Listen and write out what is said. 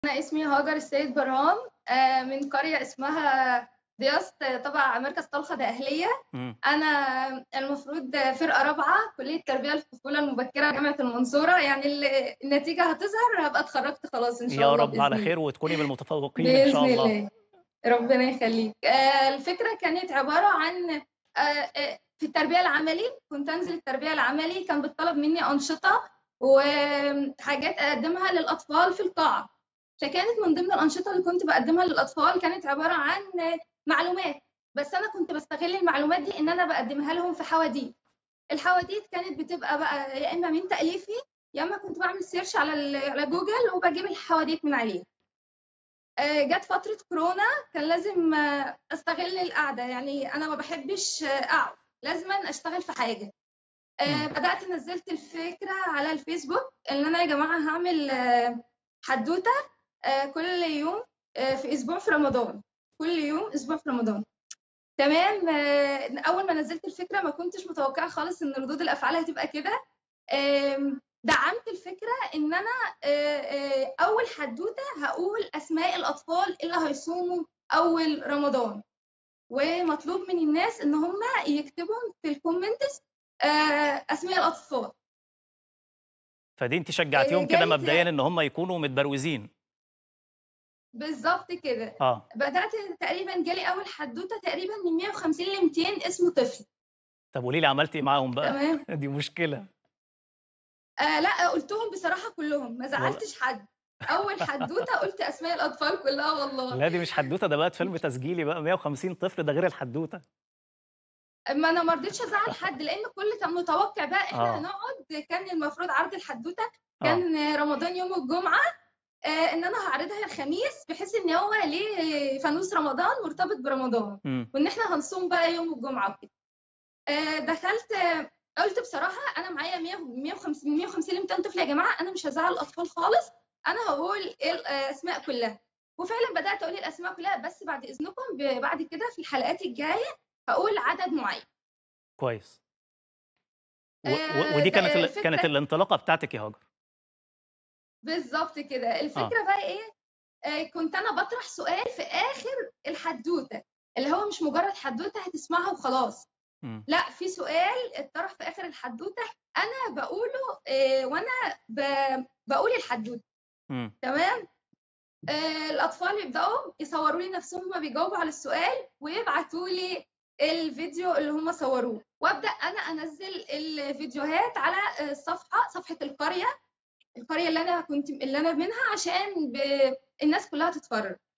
أنا اسمي هاجر السيد برهان آه، من قرية اسمها دياست تبع مركز طلخة دقهلية إمم. أنا المفروض فرقة رابعة كلية تربية الطفولة المبكرة جامعة المنصورة يعني ال النتيجة هتظهر هابقى اتخرجت خلاص إن شاء يا الله رب على بإذن خير وتكوني من المتفوقين إن شاء بإذن الله. الله ربنا يخليك آه، الفكرة كانت عبارة عن آه، آه، في التربية العملي كنت أنزل التربية العملي كان بيطلب مني أنشطة وحاجات أقدمها للأطفال في القاعة فكانت من ضمن الأنشطة اللي كنت بقدمها للأطفال كانت عبارة عن معلومات بس أنا كنت بستغل المعلومات دي إن أنا بقدمها لهم في حواديت الحواديت كانت بتبقى بقى يا إما من تأليفي يا إما كنت بعمل سيرش على ال- على جوجل وبجيب الحواديت من عليه آه، جت فترة كورونا كان لازم آه، استغل القعدة يعني انا ما بحبش آه، اقعد لازم اشتغل في حاجة آه، إمم. بدأت نزلت الفكرة على الفيسبوك ان انا يا جماعة هعمل آه، حدوتة آه، كل يوم آه، في اسبوع في رمضان كل يوم اسبوع في رمضان تمام آه، اول ما نزلت الفكرة ما كنتش متوقعة خالص ان ردود الافعال هتبقى كده آم، دعمت الفكرة ان انا آه، آه، اول حدوتة هقول اسماء الاطفال اللي هيصوموا اول رمضان ومطلوب من الناس ان هم يكتبوا في الكومنتس آه، اسماء الاطفال فدي أنتِ شجعتيهم آه، كده جالي مبدئيًا إن هم يكونوا متبروزين. بالظبط كده آه. بدأت تقريبا جالي اول حدوتة تقريبا من 150 ل 200 اسمه طفل طب قولي لي عملتِ إيه معاهم بقى؟ تمام دي مشكلة. آه لا قلتهم بصراحة كلهم ما والله زعلتش حد اول حدوتة قلت اسماء الاطفال كلها والله لا دي مش حدوتة ده بقت فيلم تسجيلي بقى 150 طفل ده غير الحدوتة. ما انا ما رضيتش ازعل حد لان الكل كان متوقع بقى احنا آه. هنقعد كان المفروض عرض الحدوته آه. كان رمضان يوم الجمعه آه ان انا هعرضها الخميس بحيث ان هو ليه فانوس رمضان مرتبط برمضان إمم. وان احنا هنصوم بقى يوم الجمعه وكده آه دخلت آه، قلت بصراحه انا معايا 100 150 150 ل 200 طفل يا جماعه انا مش هزعل الاطفال خالص انا هقول الاسماء كلها وفعلا بدات اقول الاسماء كلها بس بعد اذنكم ب- بعد كده في الحلقات الجايه هقول عدد معين كويس. و و آه، ودي ده كانت ال كانت الفكرة الانطلاقة بتاعتِك يا هاجر. بالظبط كده آه. الفكرة بقى ايه آه، كنت انا بطرح سؤال في اخر الحدوتة اللي هو مش مجرد حدوتة هتسمعها وخلاص إمم. لا في سؤال اتطرح في اخر الحدوتة انا بقوله آه، وانا ب- بقول الحدوتة إمم. تمام آه، الاطفال يبداوا يصوروا لي نفسهم هما بيجاوبوا على السؤال ويبعتوا لي الفيديو اللي هم صوروه وابدا انا انزل الفيديوهات على الصفحه صفحه القريه القريه اللي انا كنت اللي انا منها عشان ب... الناس كلها تتفرج